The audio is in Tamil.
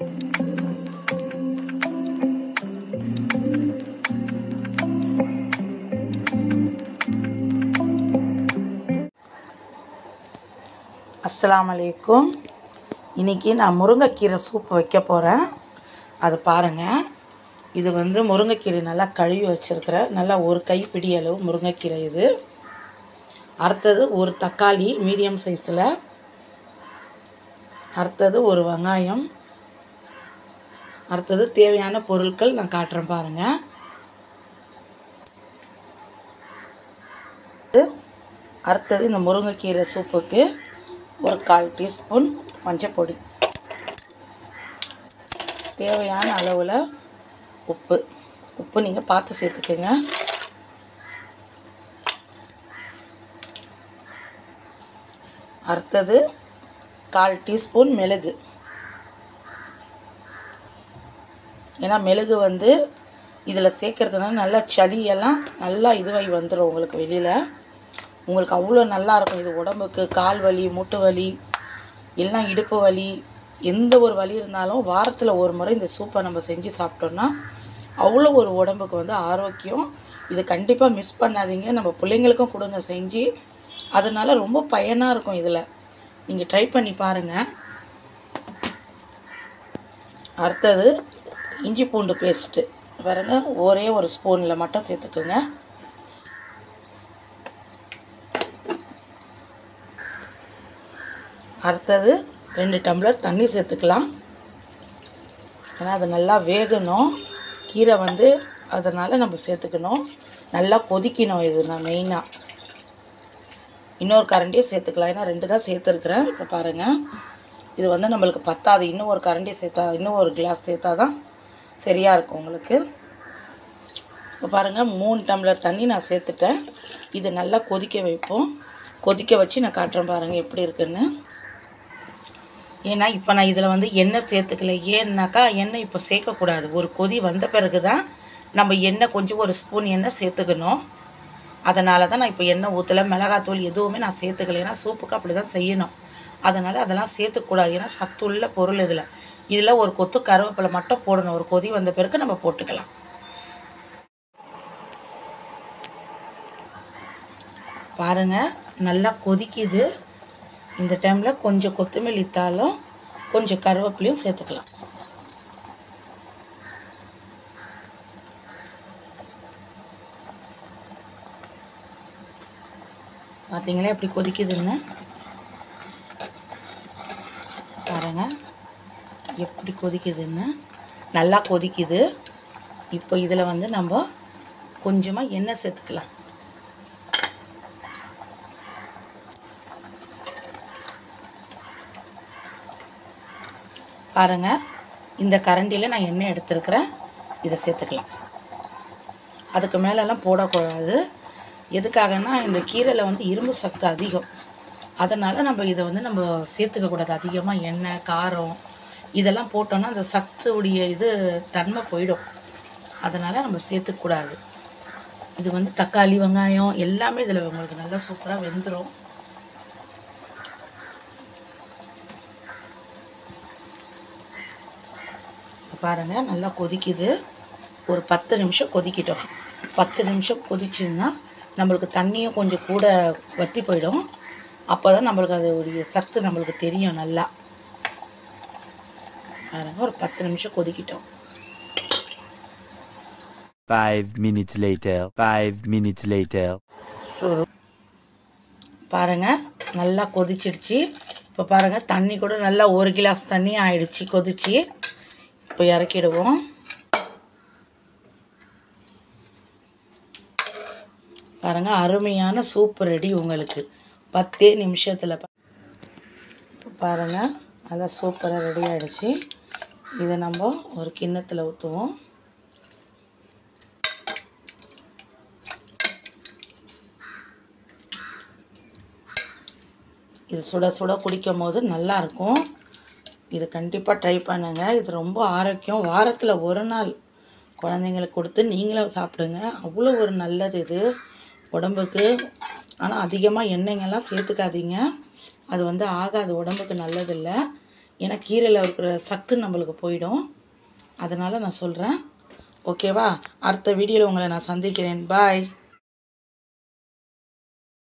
அஸ்ஸலாமு அலைக்கும் இன்றைக்கி நான் முருங்கைக்கீரை சூப் வைக்க போகிறேன் அது பாருங்கள் இது வந்து முருங்கைக்கீரை நல்லா கழுவி வச்சுருக்கிறேன் நல்லா ஒரு கைப்பிடி அளவு முருங்கைக்கீரை இது அடுத்தது ஒரு தக்காளி மீடியம் சைஸில் அடுத்தது ஒரு வெங்காயம் அடுத்தது தேவையான பொருட்கள் நான் காட்டுறேன் பாருங்கள் அடுத்தது இந்த முருங்கைக்கீரை சூப்புக்கு ஒரு கால் டீஸ்பூன் மஞ்சப்பொடி தேவையான அளவில் உப்பு உப்பு நீங்கள் பார்த்து சேர்த்துக்கோங்க அடுத்தது கால் டீஸ்பூன் மிளகு ஏன்னா மிளகு வந்து இதில் சேர்க்கறதுனால நல்லா சளியெல்லாம் நல்லா இதுவாகி வந்துடும் உங்களுக்கு வெளியில் உங்களுக்கு அவ்வளோ நல்லா இருக்கும் இது உடம்புக்கு கால் வலி மூட்டு வலி எல்லாம் இடுப்பு வலி எந்த ஒரு வலி இருந்தாலும் வாரத்தில் ஒரு முறை இந்த சூப்பை நம்ம செஞ்சு சாப்பிட்டோன்னா அவ்வளோ ஒரு உடம்புக்கு வந்து ஆரோக்கியம் இது கண்டிப்பாக மிஸ் பண்ணாதீங்க நம்ம பிள்ளைங்களுக்கும் கொடுங்க செஞ்சு அதனால் ரொம்ப பயனாக இருக்கும் இதில் நீங்கள் ட்ரை பண்ணி பாருங்கள் அடுத்தது இஞ்சி பூண்டு பேஸ்ட்டு பாருங்க ஒரே ஒரு ஸ்பூனில் மட்டும் சேர்த்துக்குங்க அடுத்தது ரெண்டு டம்ளர் தண்ணி சேர்த்துக்கலாம் ஏன்னா அது நல்லா வேகணும் கீரை வந்து அதனால் நம்ம சேர்த்துக்கணும் நல்லா கொதிக்கணும் இது நான் மெயினாக இன்னொரு கரண்டியை சேர்த்துக்கலாம் ஏன்னா ரெண்டு தான் சேர்த்துருக்குறேன் இப்போ பாருங்கள் இது வந்து நம்மளுக்கு பத்தாது இன்னும் ஒரு கரண்டி சேர்த்தா இன்னும் ஒரு கிளாஸ் சேர்த்தா தான் சரியாக இருக்கும் உங்களுக்கு இப்போ பாருங்கள் மூணு டம்ளர் தண்ணி நான் சேர்த்துட்டேன் இது நல்லா கொதிக்க வைப்போம் கொதிக்க வச்சு நான் காட்டுறேன் பாருங்கள் எப்படி இருக்குன்னு ஏன்னா இப்போ நான் இதில் வந்து எண்ணெய் சேர்த்துக்கல ஏன்னாக்கா எண்ணெய் இப்போ சேர்க்கக்கூடாது ஒரு கொதி வந்த பிறகு தான் நம்ம எண்ணெய் கொஞ்சம் ஒரு ஸ்பூன் எண்ணெய் சேர்த்துக்கணும் அதனால தான் நான் இப்போ எண்ணெய் ஊற்றலை மிளகாத்தூள் எதுவுமே நான் சேர்த்துக்கல ஏன்னா சூப்புக்கு அப்படி தான் செய்யணும் அதனால் அதெல்லாம் சேர்த்துக்கூடாது ஏன்னா சத்துள்ள பொருள் இதில் இதில் ஒரு கொத்து கருவேப்பிலை மட்டும் போடணும் ஒரு கொதி வந்த பிறகு நம்ம போட்டுக்கலாம் பாருங்கள் நல்லா கொதிக்குது இந்த டைமில் கொஞ்சம் கொத்தமல்லி தாளும் கொஞ்சம் கருவேப்பிலையும் சேர்த்துக்கலாம் பார்த்தீங்களா எப்படி கொதிக்குதுன்னு பாருங்க எப்படி கொதிக்குதுன்னு நல்லா கொதிக்குது இப்போ இதில் வந்து நம்ம கொஞ்சமாக எண்ணெய் சேர்த்துக்கலாம் பாருங்கள் இந்த கரண்டியில் நான் எண்ணெய் எடுத்துருக்கிறேன் இதை சேர்த்துக்கலாம் அதுக்கு மேலெல்லாம் போடக்கூடாது எதுக்காகனா இந்த கீரையில் வந்து இரும்பு சத்து அதிகம் அதனால் நம்ம இதை வந்து நம்ம சேர்த்துக்க கூடாது அதிகமாக எண்ணெய் காரம் இதெல்லாம் போட்டோன்னா அந்த சத்துடைய இது தன்மை போயிடும் அதனால் நம்ம சேர்த்துக்கூடாது இது வந்து தக்காளி வெங்காயம் எல்லாமே இதில் உங்களுக்கு நல்லா சூப்பராக வெந்துடும் பாருங்கள் நல்லா கொதிக்குது ஒரு பத்து நிமிஷம் கொதிக்கிட்டோம் பத்து நிமிஷம் கொதிச்சுன்னா நம்மளுக்கு தண்ணியும் கொஞ்சம் கூட வற்றி போயிடும் அப்போ தான் நம்மளுக்கு அதோடைய சத்து நம்மளுக்கு தெரியும் நல்லா பாருங்க ஒரு பத்து நிமிஷம் கொதிக்கிட்டோம் Five minutes later. Five minutes later. சோறு பாருங்கள் நல்லா கொதிச்சிடுச்சு இப்போ பாருங்கள் தண்ணி கூட நல்லா ஒரு கிளாஸ் தண்ணி ஆயிடுச்சு கொதிச்சு இப்போ இறக்கிடுவோம் பாருங்கள் அருமையான சூப் ரெடி உங்களுக்கு பத்தே நிமிஷத்தில் இப்போ பாருங்கள் நல்லா சூப்பராக ரெடி ஆகிடுச்சு இதை நம்ம ஒரு கிண்ணத்தில் ஊற்றுவோம் இது சுட சுட குடிக்கும் போது நல்லாயிருக்கும் இது கண்டிப்பாக ட்ரை பண்ணுங்கள் இது ரொம்ப ஆரோக்கியம் வாரத்தில் ஒரு நாள் குழந்தைங்களுக்கு கொடுத்து நீங்களும் சாப்பிடுங்க அவ்வளோ ஒரு நல்லது இது உடம்புக்கு ஆனால் அதிகமாக எண்ணெய்ங்கெல்லாம் சேர்த்துக்காதீங்க அது வந்து ஆகாது உடம்புக்கு நல்லதில்லை ஏன்னா கீரையில் இருக்கிற சத்து நம்மளுக்கு போயிடும் அதனால் நான் சொல்கிறேன் ஓகேவா அடுத்த வீடியோவில் உங்களை நான் சந்திக்கிறேன் பாய்